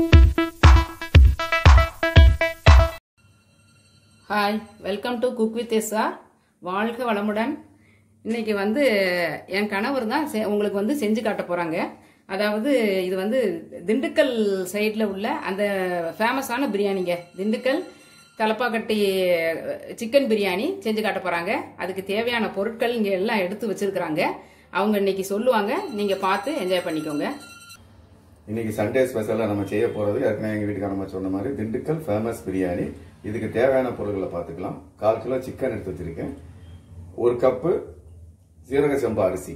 Hi welcome to cook with எஸ்ஆ வாழ்க வளமுடன் இன்னைக்கு வந்து என் கணவர் தான் செ- உங்களுக்கு வந்து செஞ்சு காட்ட போறாங்க அதாவது இது வந்து திண்டுக்கல் சைடில் உள்ள அந்த ஃபேமஸான பிரியாணிங்க திண்டுக்கல் தலப்பாக்கட்டி சிக்கன் பிரியாணி செஞ்சு காட்ட போறாங்க அதுக்கு தேவையான பொருட்கள் இங்கே எல்லாம் எடுத்து வச்சிருக்கிறாங்க அவங்க இன்னைக்கு சொல்லுவாங்க நீங்க பார்த்து என்ஜாய் பண்ணிக்கோங்க இன்னைக்கு சண்டே ஸ்பெஷலாக நம்ம செய்ய போறது ஏற்கனவே எங்கள் வீட்டுக்கு நம்ம சொன்ன மாதிரி திண்டுக்கல் ஃபேமஸ் பிரியாணி இதுக்கு தேவையான பொருட்களை பார்த்துக்கலாம் கால் கிலோ சிக்கன் எடுத்து வச்சிருக்கேன் ஒரு கப்பு சீரக சம்பா அரிசி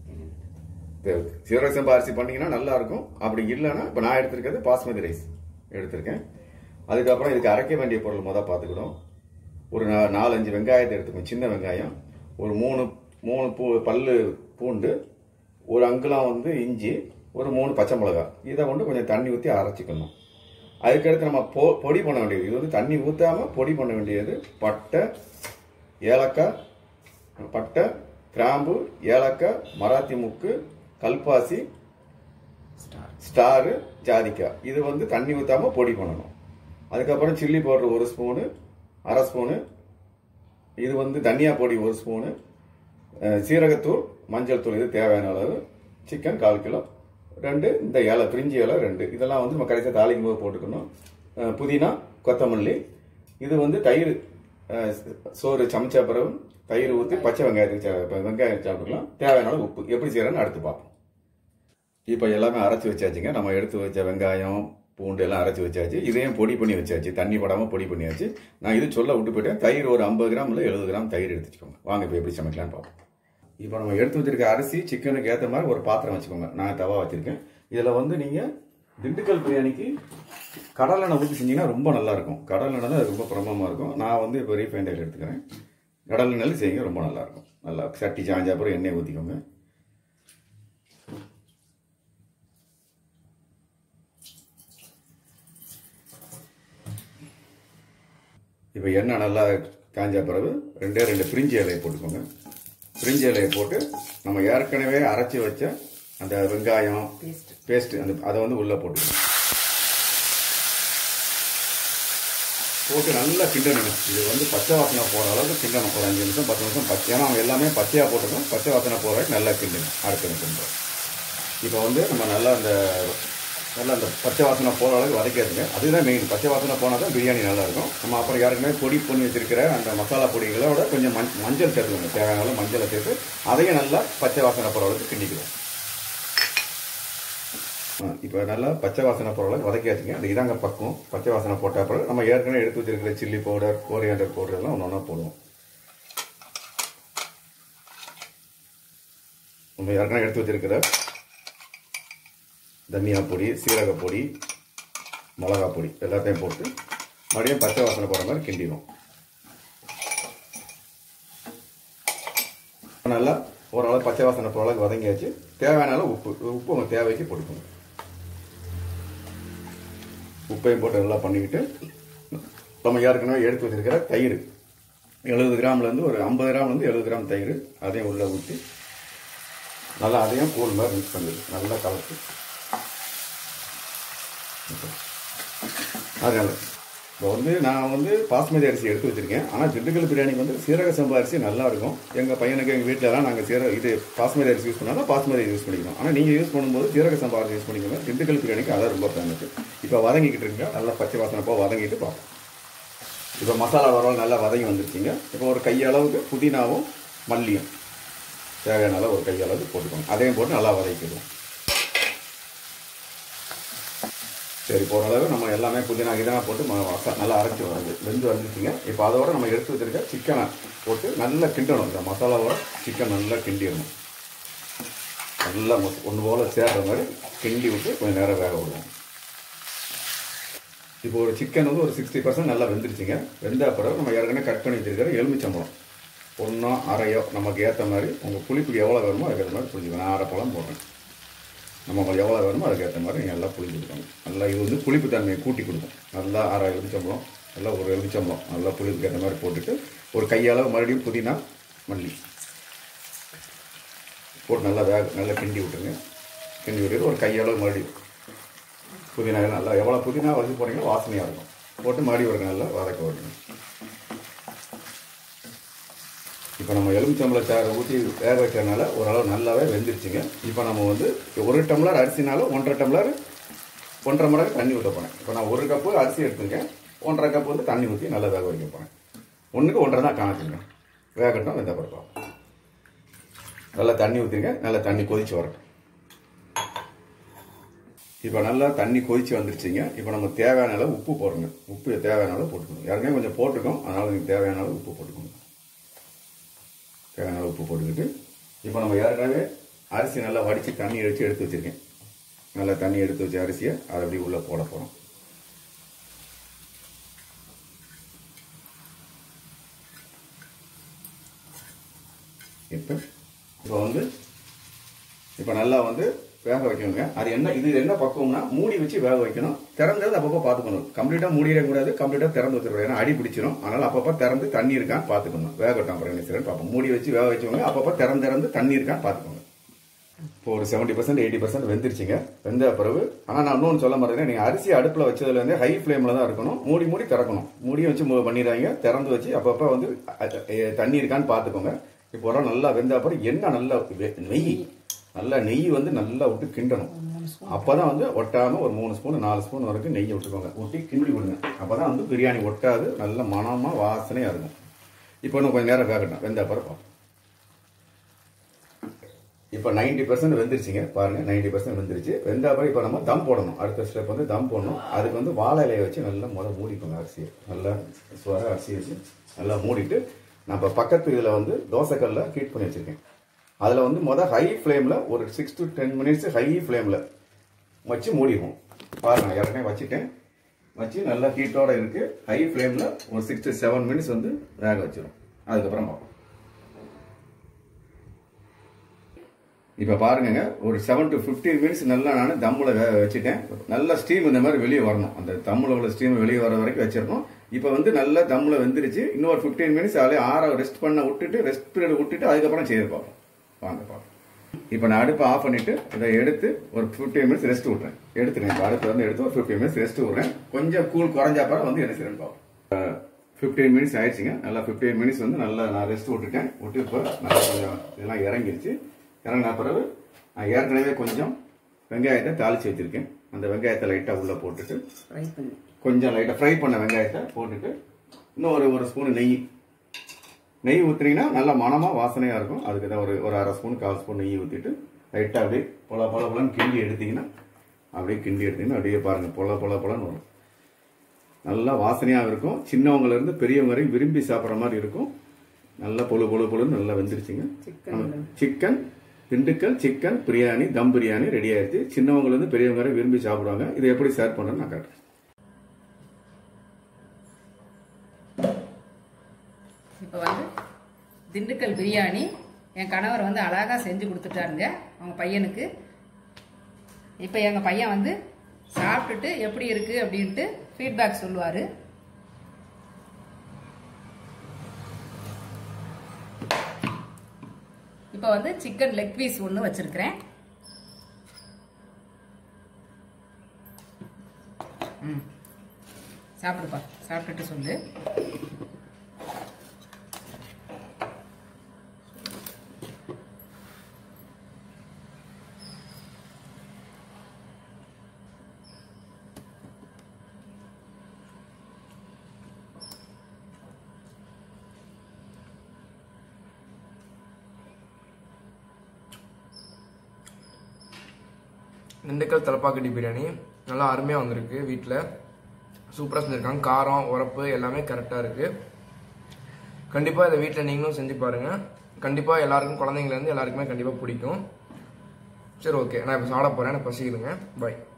தேவை. சீரக சம்பா அரிசி பண்ணீங்கன்னா நல்லா இருக்கும் அப்படி இல்லைன்னா இப்போ நான் எடுத்திருக்கிறது பாஸ்மதி ரைஸ் எடுத்திருக்கேன் அதுக்கப்புறம் இதுக்கு அரைக்க வேண்டிய பொருள் மொதல் பார்த்துக்கிடும் ஒரு நா- நாலஞ்சு வெங்காயத்தை எடுத்துக்கணும் சின்ன வெங்காயம் ஒரு மூணு மூணு பூ பல்லு பூண்டு ஒரு அங்குலம் வந்து இஞ்சி ஒரு மூணு பச்சை மிளகாய் இதை கொண்டு கொஞ்சம் தண்ணி ஊற்றி அரைச்சிக்கணும் அதுக்கடுத்து நம்ம பொ பொடி பண்ண வேண்டியது இது வந்து தண்ணி ஊற்றாம பொடி பண்ண வேண்டியது பட்டை ஏலக்காய் பட்டை கிராம்பு ஏலக்காய் மராத்தி முக்கு கல்பாசி ஸ்டாரு ஜாதிக்காய் இது வந்து தண்ணி ஊற்றாம பொடி பண்ணணும் அதுக்கப்புறம் சில்லி பவுடர் ஒரு ஸ்பூனு அரை ஸ்பூனு இது வந்து தனியா பொடி ஒரு ஸ்பூனு அஹ், சீரகத்தூள் மஞ்சள் தூள் இது தேவையான அளவு சிக்கன் கால் கிலோ ரெண்டு இந்த இலை பிரிஞ்சி இலை ரெண்டு இதெல்லாம் வந்து நம்ம கடைசியாக தாளிக்கும் போது போட்டுக்கணும் அஹ், புதினா கொத்தமல்லி இது வந்து தயிர் அஹ், சோறு சமைச்ச பிறகு தயிர் ஊற்றி பச்சை வெங்காயத்துக்கு சா- வெங்காயம் சாப்பிட்டுக்கலாம் தேவையான அளவு உப்பு எப்படி செய்யறேன்னு அடுத்து பார்ப்போம் இப்போ எல்லாமே அரைச்சி வச்சாச்சுங்க நம்ம எடுத்து வச்ச வெங்காயம் பூண்டு எல்லாம் அரைச்சி வச்சாச்சு இதையும் பொடி பண்ணி வச்சாச்சு தண்ணி படாமல் பொடி பண்ணியாச்சு நான் இது சொல்ல விட்டு போயிட்டேன் தயிர் ஒரு ஐம்பது கிராம் இல்லை எழுபது கிராம் தயிர் எடுத்து வச்சுக்கோங்க வாங்க இப்போ எப்படி சமைக்கலாம்னு பார்ப்போம் இப்போ நம்ம எடுத்து வச்சிருக்க அரிசி சிக்கனுக்கு ஏற்ற மாதிரி ஒரு பாத்திரம் வச்சுக்கோங்க நான் தவா வச்சிருக்கேன் இதில் வந்து நீங்கள் திண்டுக்கல் பிரியாணிக்கு கடலெண்ணெய் ஊற்றி செஞ்சீங்கன்னா ரொம்ப நல்லா இருக்கும் கடலெண்ணெய் தான் ரொம்ப பிரமமாக இருக்கும் நான் வந்து இப்போ ரீஃபைண்ட் ஆயில் எடுத்துக்கிறேன் கடலெண்ணெயில் செய்யுங்க ரொம்ப நல்லா இருக்கும் நல்லா சட்டி சாஞ்ச அப்புறம் எண்ணெய் ஊற்றிக்கோங்க இப்போ எண்ணெய் நல்லா காஞ்ச பிறகு ரெண்டே ரெண்டு பிரிஞ்சி இலையை போட்டுக்கோங்க பிரிஞ்சி இலையை போட்டு நம்ம ஏற்கனவே அரைச்சி வச்ச அந்த வெங்காயம் பேஸ்ட் அந்த அதை வந்து உள்ளே போட்டுக்கணும் போட்டு நல்லா கிண்டணுங்க இது வந்து பச்சை வாசனை போகிற அளவுக்கு கிண்டணும் ஒரு அஞ்சு நிமிஷம் பத்து நிமிஷம் பச்சை ஏன்னா அவங்க எல்லாமே பச்சையாக போட்டுக்கணும் பச்சை வாசனை போகிற வரைக்கும் நல்லா கிண்டணும் அடுத்த நிமிஷம் இப்போ வந்து நம்ம நல்லா அந்த நல்லா அந்த பச்சை வாசனை போகிற அளவுக்கு வதக்கிடுங்க அதுதான் மெயின் பச்சை வாசனை போனால் தான் பிரியாணி நல்லா இருக்கும் நம்ம அப்புறம் யாருக்குமே பொடி பண்ணி வச்சிருக்கிற அந்த மசாலா பொடிகளோட கொஞ்சம் மஞ் மஞ்சள் சேர்த்துக்கோங்க தேவையான அளவு மஞ்சளை சேர்த்து அதையும் நல்லா பச்சை வாசனை போகிற அளவுக்கு கிண்டிக்கிறோம் இப்போ நல்லா பச்சை வாசனை போகிற அளவுக்கு வதக்கியாச்சுங்க அது இதாங்க பக்கம் பச்சை வாசனை போட்ட அப்புறம் நம்ம ஏற்கனவே எடுத்து வச்சிருக்கிற சில்லி பவுடர் கோரியாண்டர் பவுடர் எல்லாம் ஒன்று ஒன்றா போடுவோம் நம்ம ஏற்கனவே எடுத்து வச்சிருக்கிற தனியா பொடி சீரக பொடி மிளகா பொடி எல்லாத்தையும் போட்டு மறுபடியும் பச்சை வாசனை போகிற மாதிரி கிண்டிடும் நல்லா ஓரளவு பச்சை வாசனை போகிற அளவுக்கு வதங்கியாச்சு தேவையான அளவு உப்பு உப்பு உங்கள் தேவைக்கு போட்டுக்கோங்க உப்பையும் போட்டு நல்லா பண்ணிக்கிட்டு நம்ம ஏற்கனவே எடுத்து வச்சிருக்கிற தயிர் எழுபது கிராம்லேருந்து ஒரு ஐம்பது கிராம்லேருந்து எழுபது கிராம் தயிர் அதையும் உள்ளே ஊற்றி நல்லா அதையும் கூழ் மாதிரி மிக்ஸ் பண்ணிடு நல்லா கலக்கு அதனால இப்போ வந்து நான் வந்து பாஸ்மதி அரிசி எடுத்து வச்சிருக்கேன் ஆனால் திண்டுக்கல் பிரியாணிக்கு வந்து சீரக சம்பா அரிசி நல்லா இருக்கும் எங்கள் பையனுக்கு எங்கள் வீட்டிலலாம் நாங்கள் சீரக இது பாஸ்மதி அரிசி யூஸ் பண்ணாலும் பாஸ்மதி யூஸ் பண்ணிக்கணும் ஆனால் நீங்கள் யூஸ் பண்ணும்போது சீரக சம்பா அரிசி யூஸ் பண்ணிக்கோங்க திண்டுக்கல் பிரியாணிக்கு அதான் ரொம்ப ஃபேமஸ் இப்போ வதங்கிக்கிட்டு இருங்க நல்லா பச்சை வாசனை போ வதங்கிட்டு பார்ப்போம் இப்போ மசாலா வரவல் நல்லா வதங்கி வந்துருச்சுங்க இப்போ ஒரு கையளவுக்கு புதினாவும் மல்லியும் தேவையான அளவு ஒரு கையளவு போட்டுக்கோங்க அதையும் போட்டு நல்லா வதக்கிடுவோம் சரி போகிற அளவு நம்ம எல்லாமே புதினா கிதனா போட்டு ம- மசா- நல்லா அரைச்சி வருது வெந்து வந்துச்சுங்க இப்போ அதோட நம்ம எடுத்து வச்சிருக்க சிக்கனை போட்டு நல்லா கிண்டணும் இந்த மசாலாவோட சிக்கன் நல்லா கிண்டிடணும் நல்லா ஒன்று போல் சேர்ற மாதிரி கிண்டி விட்டு கொஞ்சம் நேரம் வேக விடுவோம் இப்போ ஒரு சிக்கன் வந்து ஒரு சிக்ஸ்டி பர்சன்ட் நல்லா வெந்துருச்சுங்க வெந்த பிறகு நம்ம ஏற்கனவே கட் பண்ணி வச்சிருக்கிற எலுமிச்சம்பழம் ஒன்றோ அரையோ நமக்கு ஏற்ற மாதிரி உங்கள் புளிப்பு எவ்வளோ வேணுமோ அதுக்கேற்ற மாதிரி புளிஞ்சுக்கணும் நான் அரை பழம் போடுறேன் நம்ம உங்களுக்கு எவ்வளோ வேணுமோ அதுக்கேற்ற மாதிரி நீங்கள் நல்லா புளிஞ்சுக்கணும் நல்லா இது வந்து புளிப்பு தன்மையை கூட்டி கொடுக்கும் நல்லா அரை எலுமிச்சம்பழம் நல்லா ஒரு எலுமிச்சம்பழம் நல்லா புளிப்புக்கு ஏற்ற மாதிரி போட்டுட்டு ஒரு கையளவு மறுபடியும் புதினா மல்லி போட்டு நல்லா வேக நல்லா கிண்டி விட்டுருங்க கிண்டி விட்டுட்டு ஒரு கையளவு மறுபடியும் புதினா எல்லாம் நல்லா எவ்வளோ புதினா வச்சு போடுறீங்களோ வாசனையாக இருக்கும் போட்டு மறுபடியும் ஒரு நல்லா வதக்க விடணும் இப்போ நம்ம எலுமிச்சம்பளை சாறு ஊற்றி வேக வைக்கிறதுனால ஓரளவு நல்லாவே வெந்துருச்சுங்க இப்போ நம்ம வந்து ஒரு டம்ளர் அரிசினாலும் ஒன்றரை டம்ளர் ஒன்றரை மடங்கு தண்ணி ஊற்ற போகிறேன் இப்போ நான் ஒரு கப்பு அரிசி எடுத்துருக்கேன் ஒன்றரை கப்பு வந்து தண்ணி ஊற்றி நல்லா வேக வைக்க போகிறேன் ஒன்றுக்கு ஒன்றரை தான் கணக்குங்க வேகட்டும் வெந்த பிறப்பா நல்லா தண்ணி ஊற்றிருங்க நல்லா தண்ணி கொதிச்சு வரட்டும் இப்போ நல்லா தண்ணி கொதிச்சு வந்துருச்சுங்க இப்போ நம்ம தேவையான அளவு உப்பு போடுங்க உப்பு தேவையான அளவு போட்டுக்கணும் ஏற்கனவே கொஞ்சம் போட்டிருக்கோம் அதனால நீங்கள் தேவையான அளவு உப்பு போட்டுக்கணும் தேவையான அளவு உப்பு போட்டுக்கிட்டு இப்போ நம்ம ஏற்கனவே அரிசி நல்லா வடித்து தண்ணி வச்சு எடுத்து வச்சிருக்கேன் நல்லா தண்ணி எடுத்து வச்ச அரிசியை அதை அப்படி உள்ளே போட போகிறோம் இப்போ இப்போ வந்து இப்போ நல்லா வந்து வேக வைக்கணுங்க அது என்ன இது என்ன பக்குவம்னா மூடி வச்சு வேக வைக்கணும் திறந்தது அப்பப்போ பார்த்துக்கணும் கம்ப்ளீட்டாக மூடிடக்கூடாது கம்ப்ளீட்டாக திறந்து வச்சிடக்கூடாது ஏன்னா அடி பிடிச்சிரும் அதனால அப்பப்போ திறந்து தண்ணி இருக்கான்னு பார்த்துக்கணும் வேகட்டும் அப்புறம் என்ன செய்யறேன்னு பார்ப்போம் மூடி வச்சு வேக வச்சவங்க அப்பப்போ திறந்து திறந்து தண்ணி இருக்கான்னு பார்த்துக்கோங்க இப்போ ஒரு செவன்ட்டி பர்சன்ட் எயிட்டி பர்சன்ட் வெந்துருச்சுங்க வெந்த பிறகு ஆனால் நான் இன்னொன்று சொல்ல மாட்டேன் நீங்கள் அரிசி அடுப்பில் வச்சதுலேருந்து ஹை ஃப்ளேமில் தான் இருக்கணும் மூடி மூடி திறக்கணும் மூடி வச்சு மு- பண்ணிடுறாங்க திறந்து வச்சு அப்பப்போ வந்து அ- அ- தண்ணி இருக்கான்னு பார்த்துக்கோங்க இப்போ ஒரு நல்லா வெந்த அப்புறம் எண்ணெய் நல்லா வெ- நெய் நல்லா நெய் வந்து நல்லா விட்டு கிண்டணும் அப்பதான் வந்து ஒட்டாம ஒரு மூணு ஸ்பூன் நாலு ஸ்பூன் வரைக்கும் நெய் விட்டுக்கோங்க ஊட்டி கிண்டி விடுங்க அப்பதான் வந்து பிரியாணி ஒட்டாது நல்ல மணமா வாசனையா இருக்கும் இப்போ இன்னும் கொஞ்சம் நேரம் வேகட்டும் வெந்த அப்புறம் பார்ப்போம். இப்போ நைன்டி பர்சன்ட் வெந்துருச்சுங்க பாருங்க நைன்டி பர்சன்ட் வெந்துருச்சு வெந்த அப்புறம் இப்போ நம்ம தம் போடணும் அடுத்த ஸ்டெப் வந்து தம் போடணும் அதுக்கு வந்து வாழை இலையை வச்சு நல்லா முத மூடிக்கோங்க அரிசியை நல்லா சுவர அரிசி வச்சு நல்லா மூடிட்டு நம்ம பக்கத்து இதில் வந்து தோசைக்கல்ல ஹீட் பண்ணி வச்சிருக்கேன் அதில் வந்து முத ஹை ஃப்ளேமில் ஒரு six to ten minutes high ஃப்ளேமில் வச்சு மூடிடுவோம் பாருங்க நான் ஏற்கனவே வச்சுட்டேன் வச்சு நல்லா ஹீட்டோட இருக்கு ஹை ஃப்ளேமில் ஒரு சிக்ஸ் டு செவன் மினிட்ஸ் வந்து வேக வச்சிடும் அதுக்கப்புறம் பார்ப்போம் இப்போ பாருங்கங்க ஒரு செவன் டு ஃபிஃப்டீன் மினிட்ஸ் நல்லா நான் தம்மில் வேக வச்சுட்டேன் நல்லா ஸ்டீம் இந்த மாதிரி வெளியே வரணும் அந்த தம்மில் உள்ள ஸ்டீம் வெளியே வர வரைக்கும் வச்சிருக்கோம் இப்போ வந்து நல்லா தம்மில் வெந்துருச்சு இன்னொரு ஃபிஃப்டீன் மினிட்ஸ் அதிலே ஆற ரெஸ்ட் பண்ண விட்டுட்டு ரெஸ்ட் பீரியட் விட்டுட்டு அதுக்கப்புறம் செய்து பார்ப்போம் வாங்க பார்ப்போம் இப்போ நான் அடுப்பை ஆஃப் பண்ணிட்டு இதை எடுத்து ஒரு ஃபிஃப்டீன் மினிட்ஸ் ரெஸ்ட் விட்றேன் எடுத்துறேன் இப்போ அடுப்பு வந்து எடுத்து ஒரு ஃபிஃப்டீன் மினிட்ஸ் ரெஸ்ட் விட்றேன் கொஞ்சம் கூல் குறைஞ்ச அப்புறம் வந்து என்ன செய்யணும் பார்ப்போம் ஃபிஃப்டீன் மினிட்ஸ் ஆயிடுச்சுங்க நல்லா ஃபிஃப்டீன் மினிட்ஸ் வந்து நல்லா நான் ரெஸ்ட் விட்டுட்டேன் விட்டு இப்போ நல்லா கொஞ்சம் இதெல்லாம் இறங்கிருச்சு இறங்கின பிறகு நான் ஏற்கனவே கொஞ்சம் வெங்காயத்தை தாளிச்சு வச்சிருக்கேன் அந்த வெங்காயத்தை லைட்டாக உள்ளே போட்டுட்டு ஃப்ரை பண்ணி கொஞ்சம் லைட்டாக ஃப்ரை பண்ண வெங்காயத்தை போட்டுட்டு இன்னும் ஒரு ஒரு ஸ்பூன் நெய் நெய் ஊற்றுனீங்கன்னா நல்லா மணமாக வாசனையாக இருக்கும் அதுக்கு தான் ஒரு ஒரு அரை ஸ்பூன் கால் ஸ்பூன் நெய் ஊற்றிட்டு லைட்டாக அப்படியே பொல பொல பொலன்னு கிண்டி எடுத்தீங்கன்னா அப்படியே கிண்டி எடுத்தீங்கன்னா அப்படியே பாருங்கள் பொல பொல பொலன்னு வரும் நல்லா வாசனையாக இருக்கும் சின்னவங்கல இருந்து பெரியவங்க வரையும் விரும்பி சாப்பிட்ற மாதிரி இருக்கும் நல்லா பொழு பொழு பொழுன்னு நல்லா வெந்துருச்சுங்க chicken chicken Dindigul chicken biryani dum biryani ready ஆயிடுச்சு சின்னவங்கல இருந்து பெரியவங்க வரை விரும்பி சாப்பிடுவாங்க இதை எப்படி சர்வ் பண்றேன்னு நான் காட்டுறேன் இப்போ வந்து திண்டுக்கல் பிரியாணி என் கணவர் வந்து அழகாக செஞ்சு கொடுத்துட்டாருங்க அவங்க பையனுக்கு இப்போ எங்கள் பையன் வந்து சாப்பிட்டுட்டு எப்படி இருக்கு அப்படின்ட்டு ஃபீட்பேக் சொல்லுவார் இப்போ வந்து சிக்கன் லெக் பீஸ் ஒன்று வச்சிருக்கிறேன் ம் சாப்பிடுப்பா சாப்பிட்டுட்டு சொல்லு திண்டுக்கல் தலப்பாக்கட்டி பிரியாணி நல்லா அருமையாக வந்திருக்கு வீட்டில் சூப்பராக செஞ்சுருக்காங்க காரம் உரப்பு எல்லாமே கரெக்டாக இருக்குது கண்டிப்பாக இதை வீட்டில் நீங்களும் செஞ்சு பாருங்கள் கண்டிப்பாக எல்லாருக்கும் குழந்தைங்கலேருந்து எல்லாருக்குமே கண்டிப்பாக பிடிக்கும் சரி ஓகே நான் இப்போ சாப்பிட போகிறேன் எனக்கு பசிக்குதுங்க பாய்